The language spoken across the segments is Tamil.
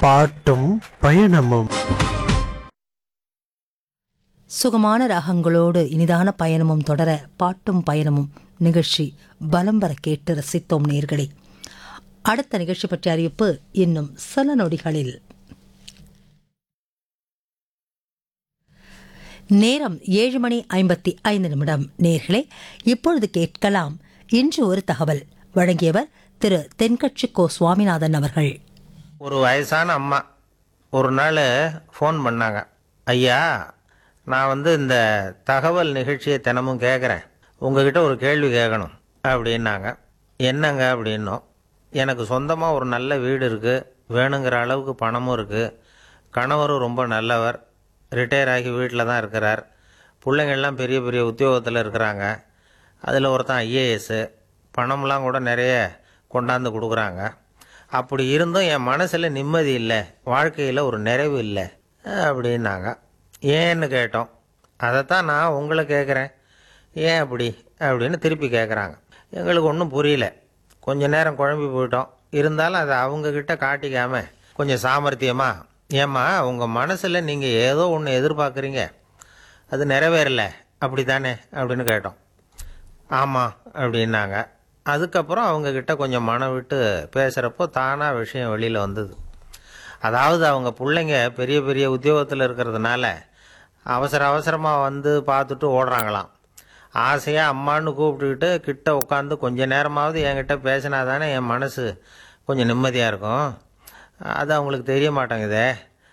பாட்டும் பயணமும் சுகமான ராகங்களோடு இனிதான பயணமும் தொடர பாட்டும் பயணமும் நிகழ்ச்சி பலம் வர கேட்டு ரசித்தோம் நேர்களே அடுத்த நிகழ்ச்சி பற்றிய அறிவிப்பு இன்னும் சில நொடிகளில் நேரம் ஏழு மணி ஐம்பத்தி ஐந்து நிமிடம் நேர்களே இப்பொழுது கேட்கலாம் இன்று ஒரு தகவல் வழங்கியவர் திரு தென்கட்சி கோ சுவாமிநாதன் அவர்கள் ஒரு வயசான அம்மா ஒரு நாள் ஃபோன் பண்ணாங்க ஐயா நான் வந்து இந்த தகவல் நிகழ்ச்சியை தினமும் கேட்குறேன் உங்ககிட்ட ஒரு கேள்வி கேட்கணும் அப்படின்னாங்க என்னங்க அப்படின்னோம் எனக்கு சொந்தமாக ஒரு நல்ல வீடு இருக்குது வேணுங்கிற அளவுக்கு பணமும் இருக்குது கணவரும் ரொம்ப நல்லவர் ரிட்டையர் ஆகி வீட்டில் தான் இருக்கிறார் பிள்ளைங்கள்லாம் பெரிய பெரிய உத்தியோகத்தில் இருக்கிறாங்க அதில் ஒருத்தன் ஐஏஎஸ்ஸு பணம்லாம் கூட நிறைய கொண்டாந்து கொடுக்குறாங்க அப்படி இருந்தும் என் மனசில் நிம்மதி இல்லை வாழ்க்கையில் ஒரு நிறைவு இல்லை அப்படின்னாங்க ஏன்னு கேட்டோம் அதைத்தான் நான் உங்களை கேட்குறேன் ஏன் அப்படி அப்படின்னு திருப்பி கேட்குறாங்க எங்களுக்கு ஒன்றும் புரியல கொஞ்ச நேரம் குழம்பி போயிட்டோம் இருந்தாலும் அதை அவங்கக்கிட்ட காட்டிக்காம கொஞ்சம் சாமர்த்தியமா ஏம்மா உங்கள் மனசில் நீங்கள் ஏதோ ஒன்று எதிர்பார்க்குறீங்க அது நிறைவேறல அப்படி தானே அப்படின்னு கேட்டோம் ஆமாம் அப்படின்னாங்க அதுக்கப்புறம் அவங்கக்கிட்ட கொஞ்சம் மனம் விட்டு பேசுகிறப்போ தானாக விஷயம் வெளியில் வந்தது அதாவது அவங்க பிள்ளைங்க பெரிய பெரிய உத்தியோகத்தில் இருக்கிறதுனால அவசர அவசரமாக வந்து பார்த்துட்டு ஓடுறாங்களாம் ஆசையாக அம்மான்னு கூப்பிட்டுக்கிட்டு கிட்ட உட்காந்து கொஞ்ச நேரமாவது என்கிட்ட பேசினா தானே என் மனசு கொஞ்சம் நிம்மதியாக இருக்கும் அது அவங்களுக்கு தெரிய மாட்டேங்குதே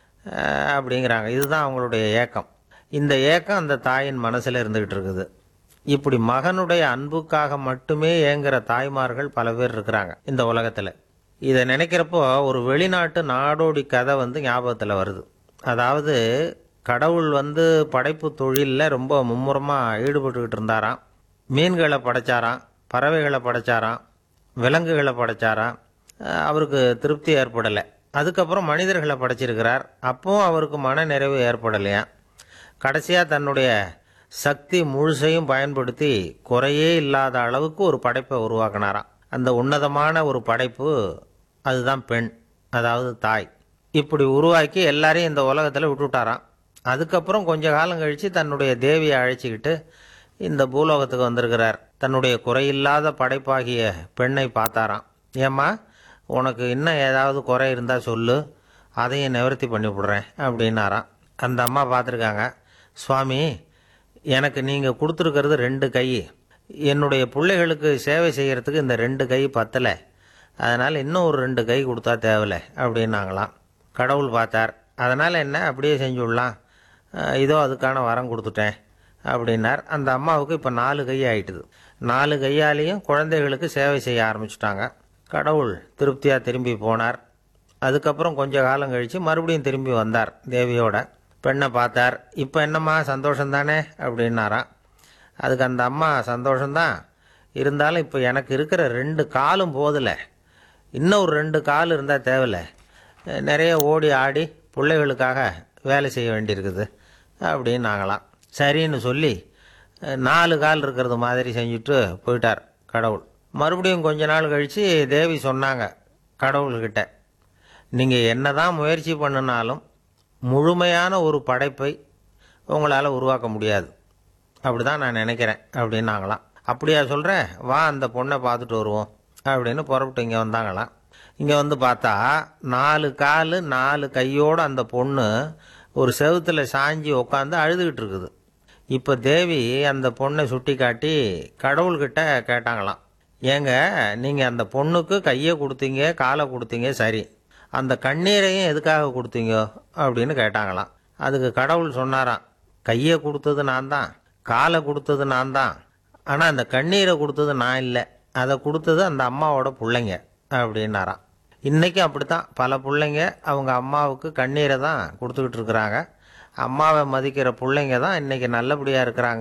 அஹ் அப்படிங்கிறாங்க இதுதான் அவங்களுடைய ஏக்கம் இந்த ஏக்கம் அந்த தாயின் மனசில் இருந்துக்கிட்டு இருக்குது இப்படி மகனுடைய அன்புக்காக மட்டுமே ஏங்குற தாய்மார்கள் பல பேர் இருக்கிறாங்க இந்த உலகத்தில் இதை நினைக்கிறப்போ ஒரு வெளிநாட்டு நாடோடி கதை வந்து ஞாபகத்தில் வருது அதாவது கடவுள் வந்து படைப்பு தொழிலில் ரொம்ப மும்முரமாக ஈடுபட்டுக்கிட்டு இருந்தாராம் மீன்களை படைச்சாராம் பறவைகளை படைச்சாராம் விலங்குகளை படைச்சாராம் அஹ் அவருக்கு திருப்தி ஏற்படலை அதுக்கப்புறம் மனிதர்களை படைச்சிருக்கிறார் அப்பவும் அவருக்கு மன நிறைவு ஏற்படலையாம் கடைசியாக தன்னுடைய சக்தி முழுசையும் பயன்படுத்தி குறையே இல்லாத அளவுக்கு ஒரு படைப்பை உருவாக்கினாராம் அந்த உன்னதமான ஒரு படைப்பு அதுதான் பெண் அதாவது தாய் இப்படி உருவாக்கி எல்லாரையும் இந்த உலகத்தில் விட்டுவிட்டாராம் அதுக்கப்புறம் கொஞ்ச காலம் கழித்து தன்னுடைய தேவியை அழைச்சிக்கிட்டு இந்த பூலோகத்துக்கு வந்திருக்கிறார் தன்னுடைய குறையில்லாத படைப்பாகிய பெண்ணை பார்த்தாராம் ஏம்மா உனக்கு இன்னும் ஏதாவது குறை இருந்தால் சொல்லு அதையும் நிவர்த்தி பண்ணி விடுறேன் அப்படின்னாராம் அந்த அம்மா பார்த்துருக்காங்க சுவாமி எனக்கு நீங்கள் கொடுத்துருக்கிறது ரெண்டு கை என்னுடைய பிள்ளைகளுக்கு சேவை செய்கிறதுக்கு இந்த ரெண்டு கை பத்தலை அதனால் இன்னும் ஒரு ரெண்டு கை கொடுத்தா தேவலை அப்படின்னாங்களாம் கடவுள் பார்த்தார் அதனால் என்ன அப்படியே செஞ்சுடலாம் அஹ் இதோ அதுக்கான வரம் கொடுத்துட்டேன் அப்படின்னார் அந்த அம்மாவுக்கு இப்போ நாலு கை ஆயிட்டுது நாலு கையாலேயும் குழந்தைகளுக்கு சேவை செய்ய ஆரம்பிச்சிட்டாங்க கடவுள் திருப்தியாக திரும்பி போனார் அதுக்கப்புறம் கொஞ்ச காலம் கழித்து மறுபடியும் திரும்பி வந்தார் தேவியோட பெண்ணை பார்த்தார் இப்போ என்னம்மா சந்தோஷம் தானே அப்படின்னாராம் அதுக்கு அந்த அம்மா சந்தோஷம்தான் இருந்தாலும் இப்போ எனக்கு இருக்கிற ரெண்டு காலும் போதலை இன்னும் ஒரு ரெண்டு கால் இருந்தால் தேவையில்ல நிறைய ஓடி ஆடி பிள்ளைகளுக்காக வேலை செய்ய வேண்டியிருக்குது அப்படின்னாங்களாம் சரின்னு சொல்லி நாலு கால் இருக்கிறது மாதிரி செஞ்சுட்டு போயிட்டார் கடவுள் மறுபடியும் கொஞ்ச நாள் கழித்து தேவி சொன்னாங்க கடவுள்கிட்ட நீங்கள் என்னதான் முயற்சி பண்ணினாலும் முழுமையான ஒரு படைப்பை உங்களால் உருவாக்க முடியாது அப்படி தான் நான் நினைக்கிறேன் அப்படின்னாங்களாம் அப்படியா சொல்கிறேன் வா அந்த பொண்ணை பார்த்துட்டு வருவோம் அப்படின்னு புறப்பட்டு இங்கே வந்தாங்களாம் இங்கே வந்து பார்த்தா நாலு கால் நாலு கையோடு அந்த பொண்ணு ஒரு செவுத்தில் சாஞ்சி உட்காந்து அழுதுகிட்டு இருக்குது இப்போ தேவி அந்த பொண்ணை சுட்டி காட்டி கடவுள்கிட்ட கேட்டாங்களாம் ஏங்க நீங்கள் அந்த பொண்ணுக்கு கையை கொடுத்தீங்க காலை கொடுத்தீங்க சரி அந்த கண்ணீரையும் எதுக்காக கொடுத்தீங்க அப்படின்னு கேட்டாங்களாம் அதுக்கு கடவுள் சொன்னாராம் கையை கொடுத்தது நான் தான் காலை கொடுத்தது நான் தான் ஆனால் அந்த கண்ணீரை கொடுத்தது நான் இல்லை அதை கொடுத்தது அந்த அம்மாவோட பிள்ளைங்க அப்படின்னாராம் இன்றைக்கும் அப்படி தான் பல பிள்ளைங்க அவங்க அம்மாவுக்கு கண்ணீரை தான் கொடுத்துக்கிட்டு இருக்கிறாங்க அம்மாவை மதிக்கிற பிள்ளைங்க தான் இன்றைக்கி நல்லபடியாக இருக்கிறாங்க